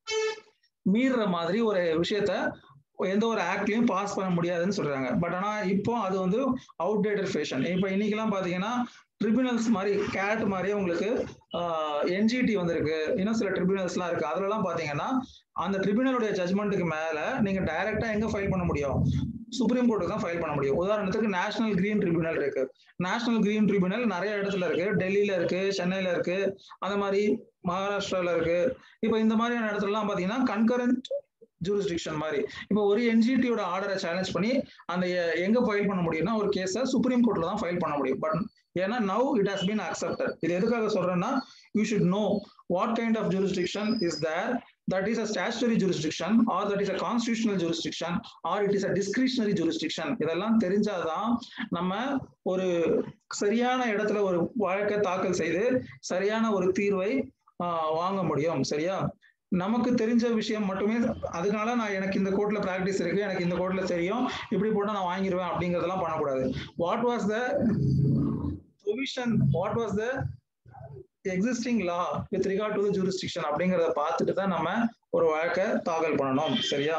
Speaker 1: மீறுற மாதிரி ஒரு விஷயத்த எந்த ஒரு ஆக்ட்லயும் பாஸ் பண்ண முடியாதுன்னு சொல்றாங்க பட் ஆனா இப்போ அது வந்து அவுடேட்டட் ஃபேஷன் இப்போ இன்னைக்கெல்லாம் பாத்தீங்கன்னா ட்ரிபியூனல்ஸ் மாதிரி கேட் மாதிரியே உங்களுக்கு என்ஜிடி வந்திருக்கு இன்னும் சில ட்ரிபியூனல்ஸ்லாம் இருக்கு அதுலலாம் பாத்தீங்கன்னா அந்த ட்ரிபியூனலுடைய ஜட்மெண்ட்டுக்கு மேல நீங்க டைரக்டா எங்க ஃபைல் பண்ண முடியும் சுப்ரீம் கோர்ட்டுக்கு தான் ஃபைல் பண்ண முடியும் உதாரணத்துக்கு நேஷனல் கிரீன் ட்ரிபியூனல் இருக்கு நேஷனல் கிரீன் ட்ரிபியூனல் நிறைய இடத்துல இருக்கு டெல்லியில இருக்கு சென்னையில இருக்கு அந்த மாதிரி மகாராஷ்டிரால இருக்கு இப்போ இந்த மாதிரியான இடத்துலலாம் பாத்தீங்கன்னா கன்கரண்ட் ஜூரிஸ்டிக்ஷன் மாதிரி இப்போ ஒரு என்ஜிடியோட ஆர்டரை சேலஞ்ச் பண்ணி அந்த எங்க ஃபைல் பண்ண முடியும்னா ஒரு கேஸை சுப்ரீம் கோர்ட்ல தான் ஃபைல் பண்ண முடியும் பட் ஏன்னா now it has been accepted இது எதுக்காக சொல்றேன்னா you should know what kind of jurisdiction is there that is a statutory jurisdiction or that is a constitutional jurisdiction or it is a discretionary jurisdiction இதெல்லாம் தெரிஞ்சாதான் நம்ம ஒரு சரியான இடத்துல ஒரு வழக்கை தாக்கல் செய்து சரியான ஒரு தீர்வை வாங்க முடியும் சரியா நமக்கு தெரிஞ்ச விஷயம் மட்டுமே அதனால நான் எனக்கு இந்த கோர்ட்ல பிராக்டிஸ் இருக்கு எனக்கு இந்த கோர்ட்ல தெரியும் இப்படி போட்டா நான் வாங்கிடுவேன் அப்படிங்கறதெல்லாம் பண்ணக்கூடாது what was the provision what was the existing law with regard to the jurisdiction அப்படிங்கிறத பார்த்துட்டு தான் நம்ம ஒரு வழக்கை தாக்கல் பண்ணணும் சரியா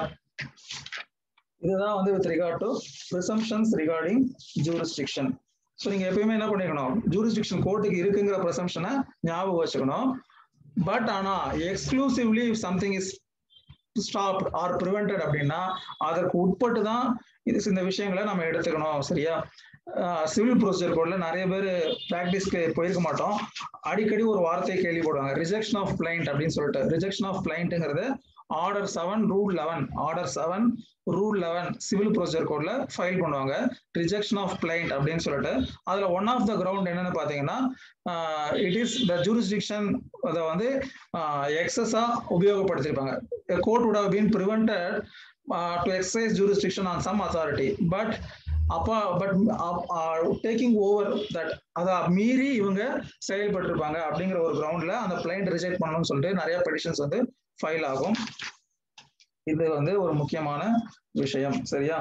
Speaker 1: இதுதான் வந்து with regard to presumptions regarding jurisdiction so நீங்க எப்பயுமே என்ன பண்ணிக்கணும் ஜூரிஸ்டிக்ஷன் கோர்ட்டுக்கு இருக்குங்கிற ப்ரிசம்ஷனை ஞாபகம் வச்சுக்கணும் பட் ஆனா exclusively something is stop or prevented அப்படின்னா அதற்கு உட்பட்டு தான் இது இந்த விஷயங்களை நம்ம எடுத்துக்கணும் சரியா சிவில் ப்ரொசீஜர் கோட்ல நிறைய பேர் ப்ராக்டிஸ்க்கு போயிருக்க மாட்டோம் அடிக்கடி ஒரு வார்த்தையை கேள்விப்படுவாங்க ரிஜெக்ஷன் ஆஃப் பிளைண்ட் அப்படின்னு சொல்லிட்டு ரிஜெக்ஷன் ஆஃப் பிளைண்ட்டுங்கிறது order seven rule eleven order seven rule eleven civil procedure கோட்ல ஃபைல் பண்ணுவாங்க ரிஜெக்ஷன் ஆஃப் கிளைண்ட் அப்படின்னு சொல்லிட்டு அதுல ஒன் ஆஃப் த கிரவுண்ட் என்னன்னு பாத்தீங்கன்னா இட் இஸ் த ஜூரிஸ்டிக்ஷன் அதை வந்து எக்ஸஸா உபயோகப்படுத்திருப்பாங்க court would have been prevented uh, to exercise jurisdiction on some authority but அப்பா பட் டேக்கிங் ஓவர் தட் அதை மீறி இவங்க செயல்பட்டிருப்பாங்க அப்படிங்கிற ஒரு கிரவுண்ட்ல அந்த பிளைண்ட் ரிஜெக்ட் பண்ணணும்னு சொல்லிட்டு நிறைய பெடிஷன்ஸ் வந்து ஃபைல் ஆகும் இது வந்து ஒரு முக்கியமான விஷயம் சரியா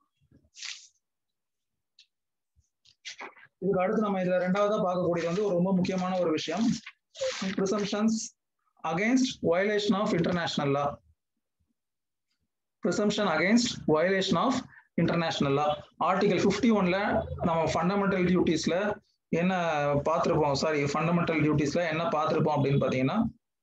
Speaker 1: இதுக்கு அடுத்து நம்ம இதுல ரெண்டாவதா பார்க்கக்கூடியது வந்து ஒரு ரொம்ப முக்கியமான ஒரு விஷயம் presumptions against violation of international law presumption against violation of international law article fifty ஒன்ல நம்ம ஃபண்டமெண்டல் டியூட்டிஸ்ல என்ன பார்த்துருப்போம் சாரி ஃபண்டமெண்டல் டியூட்டிஸ்ல என்ன பார்த்துருப்போம் அப்படின்னு பார்த்தீங்கன்னா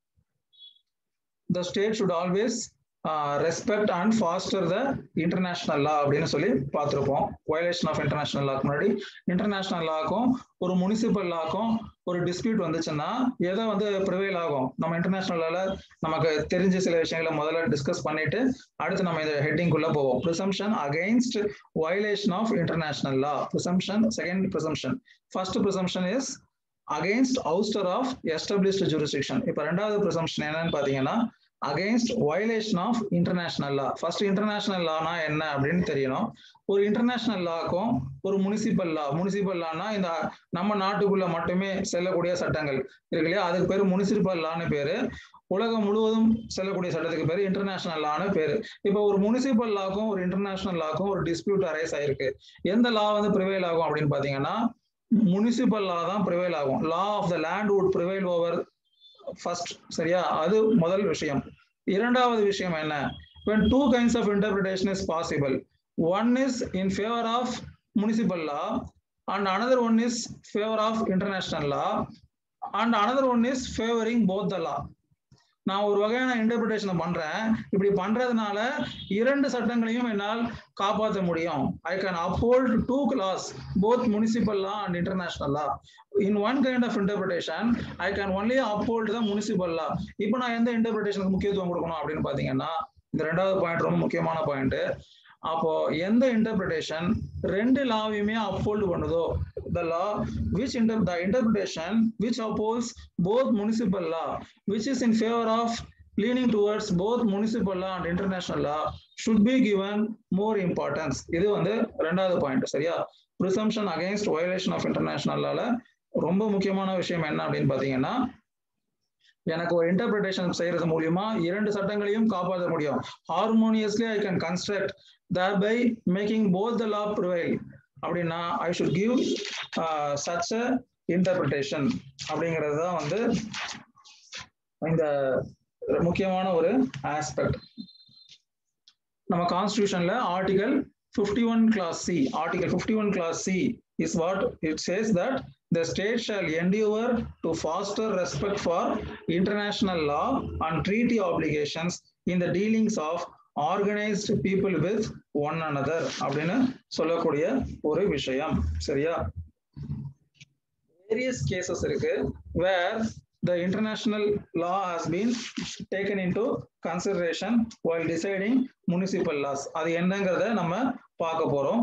Speaker 1: the state should always respect and foster the international law அப்படின்னு சொல்லி பார்த்துருப்போம் வயலேஷன் ஆஃப் இன்டர்நேஷனல் லாக்கு முன்னாடி இன்டர்நேஷனல் லாக்கும் ஒரு முனிசிபல் லாக்கும் ஒரு டிஸ்பியூட் வந்துச்சுன்னா எதை வந்து ப்ரிவைல் ஆகும் நம்ம இன்டர்நேஷனலால நமக்கு தெரிஞ்ச சில விஷயங்களை முதல்ல டிஸ்கஸ் பண்ணிட்டு அடுத்து நம்ம இந்த ஹெட்டிங்குள்ள போவோம் presumption against violation of international law presumption second presumption first presumption is against ouster of established jurisdiction இப்போ ரெண்டாவது ப்ரிசம்ஷன் என்னன்னு பார்த்தீங்கன்னா against violation of international law first international லானா என்ன அப்படின்னு தெரியணும் ஒரு இன்டர்நேஷனல் லாக்கும் ஒரு முனிசிபல் லா முனிசிபல் லானா இந்த நம்ம நாட்டுக்குள்ள மட்டுமே செல்லக்கூடிய சட்டங்கள் இருக்கு இல்லையா அதுக்கு பேர் முனிசிபல் லான்னு பேரு உலகம் முழுவதும் செல்லக்கூடிய சட்டத்துக்கு பேர் இன்டர்நேஷனல் லான்னு பேரு இப்போ ஒரு முனிசிபல் லாக்கும் ஒரு இன்டர்நேஷனல் லாக்கும் ஒரு டிஸ்பியூட் அரைஸ் ஆயிருக்கு எந்த லா வந்து ப்ரிவைல் ஆகும் அப்படின்னு பாத்தீங்கன்னா முனிசிபல் லா தான் ப்ரிவைல் ஆகும் law of the land would prevail over first சரியா அது முதல் விஷயம் இரண்டாவது விஷயம் என்ன when two kinds of interpretation is possible one is in favor of municipal law and another one is favor of international law and another one is favoring both the law நான் ஒரு வகையான இன்டர்பிரிட்டேஷன் பண்றேன் இப்படி பண்றதுனால இரண்டு சட்டங்களையும் என்னால் காப்பாற்ற முடியும் I can uphold two laws both municipal law and international law in one kind of interpretation I can only uphold the municipal law இப்போ நான் எந்த இன்டர்பிரிட்டேஷனுக்கு முக்கியத்துவம் கொடுக்கணும் அப்படின்னு பாத்தீங்கன்னா இந்த ரெண்டாவது பாயிண்ட் ரொம்ப முக்கியமான பாயிண்ட் அப்போ எந்த இன்டர்பிரிட்டேஷன் ரெண்டு லாவையுமே uphold பண்ணுதோ the law which inter the interpretation which opposes both municipal law which is in favor of leaning towards both municipal law and international law should be given more importance இது வந்து ரெண்டாவது point சரியா presumption against violation of international lawல ரொம்ப முக்கியமான விஷயம் என்ன அப்படின்னு பாத்தீங்கன்னா எனக்கு ஒரு இன்டர்பிரிட்டேஷன் செய்யறது மூலியமா இரண்டு சட்டங்களையும் காப்பாற்ற முடியும் harmoniously I can construct thereby making both the law prevail அப்படின்னா I should give such a interpretation அப்படிங்கிறது தான் வந்து இந்த முக்கியமான ஒரு ஆஸ்பெக்ட் நம்ம கான்ஸ்டியூஷன்ல article fifty one clause C article fifty one clause C is what it says that the state shall endeavor to foster respect for international law and treaty obligations in the dealings of organized people with one another அப்படின்னு சொல்லக்கூடிய ஒரு விஷயம் சரியா various cases இருக்கு வேர் the international law has been taken into consideration while deciding municipal laws அது என்னங்கிறத நம்ம பார்க்க போறோம்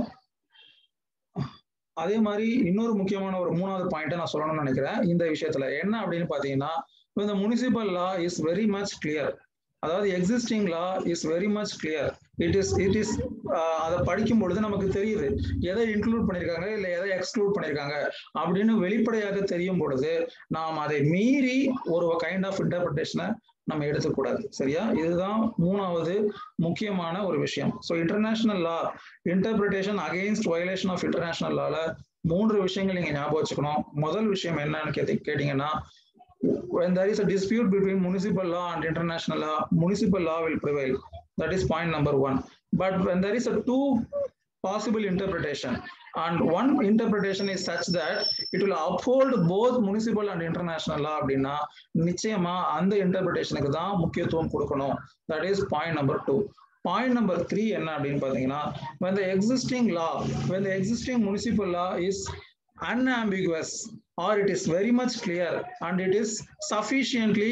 Speaker 1: அதே மாதிரி இன்னொரு முக்கியமான ஒரு மூணாவது பாயிண்ட் நான் சொல்லணும்னு நினைக்கிறேன் இந்த விஷயத்துல என்ன அப்படின்னு பாத்தீங்கன்னா இந்த municipal law is very much clear அதாவது existing law is very much clear it is it is அதை படிக்கும் பொழுது நமக்கு தெரியுது எதை இன்க்ளூட் பண்ணியிருக்காங்க இல்லை எதை எக்ஸ்க்ளூட் பண்ணியிருக்காங்க அப்படின்னு வெளிப்படையாக தெரியும் பொழுது நாம் அதை மீறி ஒரு கைண்ட் ஆஃப் இன்டர்பிரிட்டேஷனை நம்ம எடுத்துக்கூடாது சரியா இதுதான் மூணாவது முக்கியமான ஒரு விஷயம் so international law interpretation against violation of international லால மூன்று விஷயங்கள் நீங்க ஞாபகம் வச்சுக்கணும் முதல் விஷயம் என்னன்னு கேட்டி கேட்டீங்கன்னா when there is a dispute between municipal law and international law municipal law will prevail that is point number one but when there is a two possible interpretation and one interpretation is such that it will uphold both municipal and international law அப்படின்னா நிச்சயமா அந்த இன்டர்பிரிட்டேஷனுக்கு தான் முக்கியத்துவம் கொடுக்கணும் that is point number two point number three என்ன அப்படின்னு பாத்தீங்கன்னா when the existing law when the existing municipal law is unambiguous or it is very much clear and it is sufficiently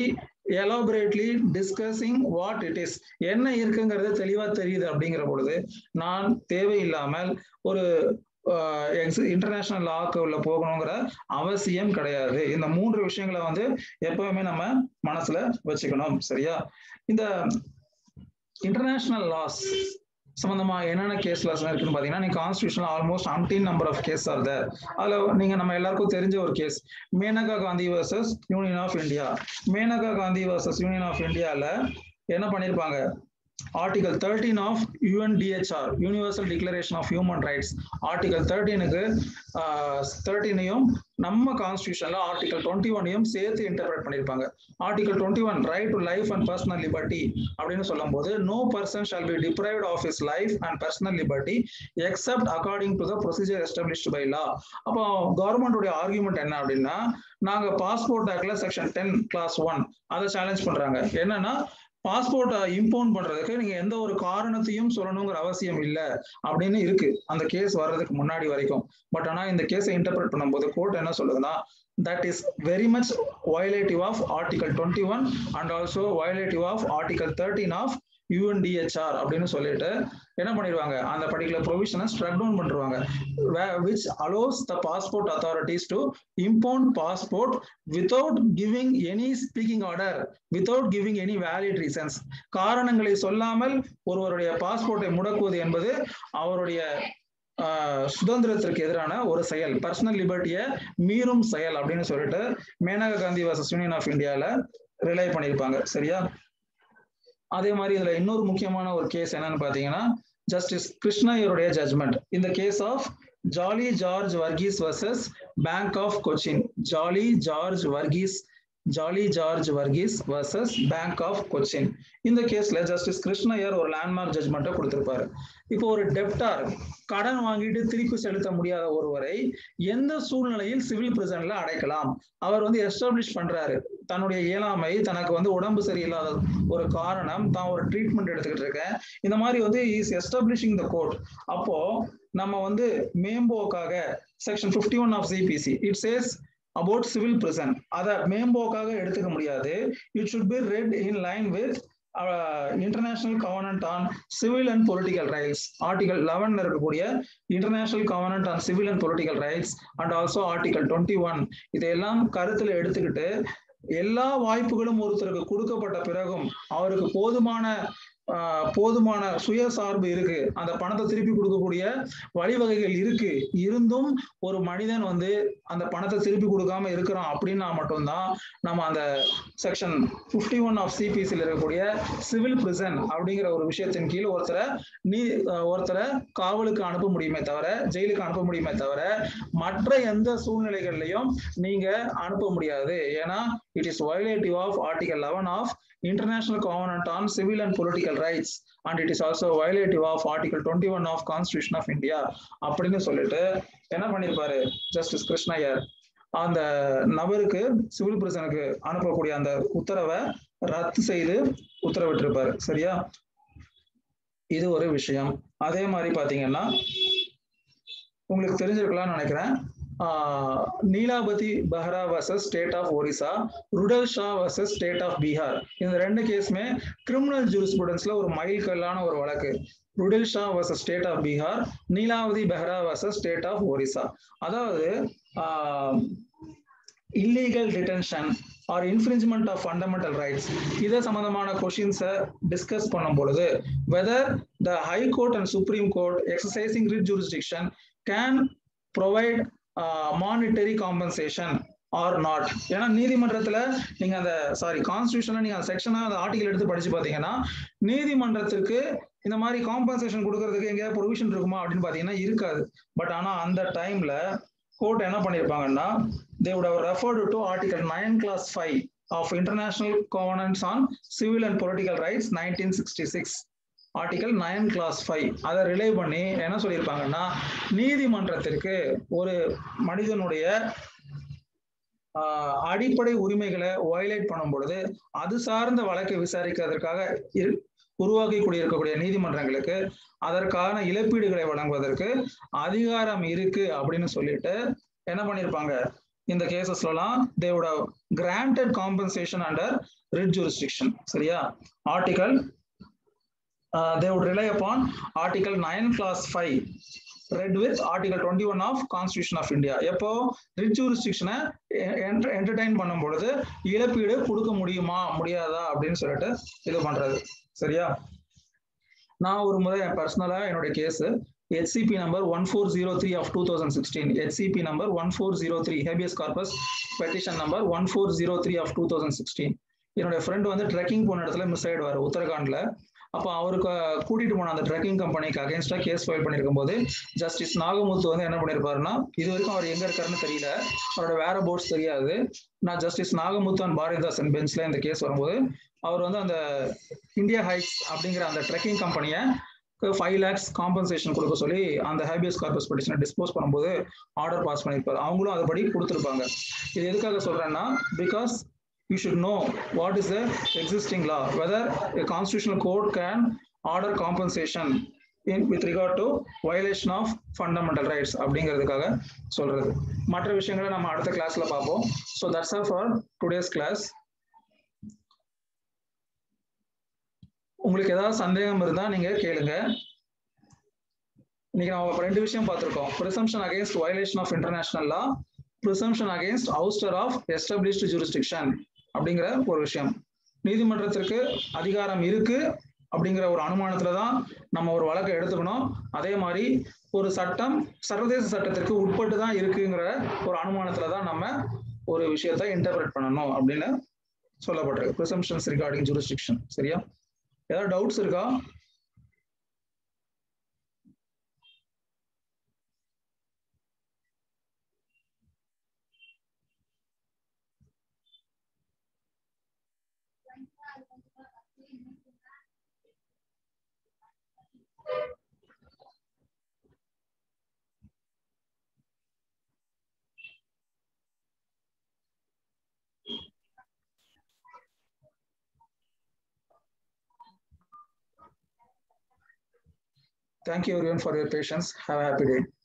Speaker 1: elaborately discussing what it is என்ன இருக்குங்கிறது தெளிவா தெரியுது அப்படிங்கிற பொழுது நான் தேவையில்லாமல் ஒரு இன்டர்நேஷனல் லாக்கு உள்ள போகணுங்கிற அவசியம் கிடையாது இந்த மூன்று விஷயங்களை வந்து எப்பவுமே நம்ம மனசுல வச்சுக்கணும் சரியா இந்த இன்டர்நேஷனல் லாஸ் சம்பந்தமா என்னென்ன கேஸ் லாஸ் இருக்குன்னு பாத்தீங்கன்னா நீங்க கான்ஸ்டியூஷன்ல almost umpteen number of case are there அதுல நீங்க நம்ம எல்லாருக்கும் தெரிஞ்ச ஒரு case Maneka Gandhi versus union of India Maneka Gandhi versus union of இந்தியால என்ன பண்ணிருப்பாங்க article thirteen of UDHR universal declaration of human rights article தேர்ட்டீனுக்கு தேர்ட்டீனையும் நம்ம கான்ஸ்டியூஷன்ல ஆர்டிகல் டுவெண்ட்டி ஒன்னையும் சேர்த்து இன்டர்பிரட் பண்ணியிருப்பாங்க article twenty one right to life and personal liberty அப்படின்னு சொல்லும் போது no person shall be deprived of is life and personal liberty except according to the procedure established by law அப்போ கவர்மெண்டோடைய argument என்ன அப்படின்னா நாங்க பாஸ்போர்ட் ஆக்ட்ல செக்ஷன் டென் கிளாஸ் ஒன் அதை சேலஞ்ச் பண்றாங்க என்னன்னா பாஸ்போர்ட்டை இம்போன் பண்றதுக்கு நீங்க எந்த ஒரு காரணத்தையும் சொல்லணுங்கிற அவசியம் இல்லை அப்படின்னு இருக்கு அந்த கேஸ் வர்றதுக்கு முன்னாடி வரைக்கும் பட் ஆனா இந்த கேஸை இன்டர்பிரட் பண்ணும்போது கோர்ட் என்ன சொல்லுதுன்னா that is very much violative of article twenty one and also violative of article thirteen of UDHR அப்படின்னு சொல்லிட்டு என்ன பண்ணிடுவாங்க அந்த பர்டிகுலர் ப்ரொவிஷனை ஸ்ட்ரக் டவுன் பண்ணிருவாங்க which allows the passport authorities to impound passport without giving any speaking order without giving any valid reasons காரணங்களை சொல்லாமல் ஒருவருடைய பாஸ்போர்ட்டை முடக்குவது என்பது அவருடைய சுதந்திரத்திற்கு எதிரான ஒரு செயல் பர்சனல் லிபர்ட்டியை மீறும் செயல் அப்படின்னு சொல்லிட்டு Maneka Gandhi versus union of இந்தியால ரிலை பண்ணியிருப்பாங்க சரியா அதே மாதிரி இதுல இன்னொரு முக்கியமான ஒரு கேஸ் என்னன்னு பாத்தீங்கன்னா ஜஸ்டிஸ் கிருஷ்ணய்யருடைய ஜட்மெண்ட் இந்த case of Jolly George Varghese versus bank of Cochin Jolly George Varghese Jolly George Varghese versus bank of Cochin இந்த கேஸ்ல ஜஸ்டிஸ் கிருஷ்ணய்யர் ஒரு லேண்ட்மார்க் ஜட்மெண்ட்டை கொடுத்திருப்பாரு இப்போ ஒரு டெப்டார் கடன் வாங்கிட்டு திருப்பி செலுத்த முடியாத ஒருவரை எந்த சூழ்நிலையில் சிவில் பிரிசன்ல அடைக்கலாம் அவர் வந்து எஸ்டாப்ளிஷ் பண்றாரு தன்னுடைய இயலாமை தனக்கு வந்து உடம்பு சரியில்லாத ஒரு காரணம் தான் ஒரு ட்ரீட்மெண்ட் எடுத்துக்கிட்டு இருக்கேன் இந்த மாதிரி வந்து இஸ் எஸ்டாப்ளிஷிங் த கோர்ட் அப்போ நம்ம வந்து மேம்போக்காக section fifty one of CPC it says about civil prison அதை மேம்போக்காக எடுத்துக்க முடியாது it should be read in line with international covenant on civil and political rights article லெவன்ல இருக்கக்கூடிய international covenant on civil and political rights and also article twenty one இதையெல்லாம் கருத்துல எடுத்துக்கிட்டு எல்லா வாய்ப்புகளும் ஒருத்தருக்கு கொடுக்கப்பட்ட பிறகும் அவருக்கு போதுமான போதுமான சுயசார்பு இருக்கு அந்த பணத்தை திருப்பி கொடுக்கக்கூடிய வழிவகைகள் இருக்கு இருந்தும் ஒரு மனிதன் வந்து அந்த பணத்தை திருப்பி கொடுக்காம இருக்கிறான் அப்படின்னா மட்டும்தான் நம்ம அந்த செக்ஷன் பிப்டி ஒன் ஆஃப் சிபிசியில் இருக்கக்கூடிய சிவில் பிரிசன் அப்படிங்கிற ஒரு விஷயத்தின் கீழ் ஒருத்தரை நீ ஒருத்தரை காவலுக்கு அனுப்ப முடியுமே தவிர ஜெயிலுக்கு அனுப்ப முடியுமே தவிர மற்ற எந்த சூழ்நிலைகள்லையும் நீங்க அனுப்ப முடியாது ஏன்னா it is violative of article eleven of International Covenant on Civil and Political Rights and it is also violative of Article 21 of Constitution of India அப்படின்னு சொல்லிட்டு என்ன பண்ணிருப்பாரு ஜஸ்டிஸ் கிருஷ்ணய்யர் அந்த நபருக்கு சிவில் பிரிசனுக்கு அனுப்பக்கூடிய அந்த உத்தரவை ரத்து செய்து உத்தரவிட்டிருப்பாரு சரியா இது ஒரு விஷயம் அதே மாதிரி பாத்தீங்கன்னா உங்களுக்கு தெரிஞ்சிருக்கலாம்னு நினைக்கிறேன் Nilabati Behera versus state of Orissa Rudul Shah versus state of Bihar இந்த ரெண்டு கேஸுமே கிரிமினல் ஜூரிஸ்புடன்ஸ்ல ஒரு மைல்கல்லான ஒரு வழக்கு Rudul Shah versus state of Bihar Nilabati Behera versus state of Orissa அதாவது illegal detention or infringement of fundamental rights இதை சம்பந்தமான கொஷின்ஸை டிஸ்கஸ் பண்ணும் பொழுது whether the high court and supreme court exercising writ jurisdiction can provide monetary compensation or not ஏன்னா நீதிமன்றத்துல நீங்க அந்த சாரி கான்ஸ்டியூஷன்ல நீங்க அந்த செக்ஷனா அந்த ஆர்டிகல் எடுத்து படிச்சு பாத்தீங்கன்னா நீதிமன்றத்திற்கு இந்த மாதிரி காம்பன்சேஷன் கொடுக்கறதுக்கு எங்கேயாவது ப்ரொவிஷன் இருக்குமா அப்படின்னு பாத்தீங்கன்னா இருக்காது பட் ஆனா அந்த டைம்ல கோர்ட் என்ன பண்ணிருப்பாங்கன்னா they would have referred to article 9 class 5 of international covenants on civil and political rights 1966 article nine clause five அதை ரிலே பண்ணி என்ன சொல்லியிருப்பாங்கன்னா நீதிமன்றத்திற்கு ஒரு மனிதனுடைய அடிப்படை உரிமைகளை வயலேட் பண்ணும் பொழுது அது சார்ந்த வழக்கை விசாரிக்கிறதற்காக உருவாக்கி கூடியிருக்கக்கூடிய நீதிமன்றங்களுக்கு அதற்கான இழப்பீடுகளை வழங்குவதற்கு அதிகாரம் இருக்கு அப்படின்னு சொல்லிட்டு என்ன பண்ணிருப்பாங்க இந்த கேசஸ்லாம் they would have granted compensation under writ jurisdiction சரியா article they would rely upon article nine clause five read with article twenty one of constitution of India எப்போ ரிட் ஜூரிஸ்டிக்ஷனை என்டர்டைன் பண்ணும் பொழுது இழப்பீடு கொடுக்க முடியுமா முடியாதா அப்படின்னு சொல்லிட்டு இது பண்றது சரியா நான் ஒரு முறை பர்சனலா என்னுடைய case HCP number 1403 of 2016, HCP number 1403, habeas corpus petition number 1403 of 2016. என்னுடைய ஃப்ரெண்ட் வந்து ட்ரெக்கிங் போன இடத்துல மிஸ் ஆயிடுவார் உத்தரகாண்ட்ல அப்போ அவருக்கு கூட்டிட்டு போன அந்த ட்ரெக்கிங் கம்பெனிக்கு அகேன்ஸ்டா கேஸ் ஃபைல் பண்ணிருக்கும் போது ஜஸ்டிஸ் நாகமுத்து வந்து என்ன பண்ணிருப்பாருன்னா இது வரைக்கும் அவர் எங்க இருக்காருன்னு தெரியல அவரோட வேற போர்ட்ஸ் தெரியாது நான் ஜஸ்டிஸ் நாகமுத்து அண்ட் பாரதிதாசன் பெஞ்ச்ல இந்த கேஸ் வரும்போது அவர் வந்து அந்த இந்தியா ஹைட்ஸ் அப்படிங்கிற அந்த ட்ரெக்கிங் கம்பெனியை ஃபைவ் லேக்ஸ் காம்பன்சேஷன் கொடுக்க சொல்லி அந்த ஹேபியஸ் கார்பஸ் பெட்டிஷனை டிஸ்போஸ் பண்ணும்போது ஆர்டர் பாஸ் பண்ணியிருப்பாரு அவங்களும் அதுபடி கொடுத்துருப்பாங்க இது எதுக்காக சொல்றேன்னா because you should know what is the existing law whether constitutional court can order compensation in with regard to violation of fundamental rights அப்படிங்கிறதுக்காக சொல்றது மற்ற விஷயங்களை நம்ம அடுத்த கிளாஸ்ல பார்ப்போம் so that's all for today's class உங்களுக்கு ஏதாவது சந்தேகம் இருந்தா நீங்க கேளுங்க இன்னைக்கு நம்ம ரெண்டு விஷயம் பார்த்திருக்கோம் presumption against violation of international law presumption against ouster of established jurisdiction அப்படிங்கிற ஒரு விஷயம் நீதிமன்றத்திற்கு அதிகாரம் இருக்கு அப்படிங்கிற ஒரு அனுமானத்துல தான் நம்ம ஒரு வழக்கை எடுத்துக்கணும் அதே மாதிரி ஒரு சட்டம் சர்வதேச சட்டத்திற்கு உட்பட்டு தான் இருக்குங்கிற ஒரு அனுமானத்துல தான் நம்ம ஒரு விஷயத்த இன்டர்பிரட் பண்ணணும் அப்படின்னு சொல்லப்பட்டிருக்கு ப்ரிசம்ஷன்ஸ் ரிகார்டிங் ஜூரிஸ்டிக்ஷன் சரியா ஏதாவது டவுட்ஸ் இருக்கா Thank you everyone for your patience. Have a happy day.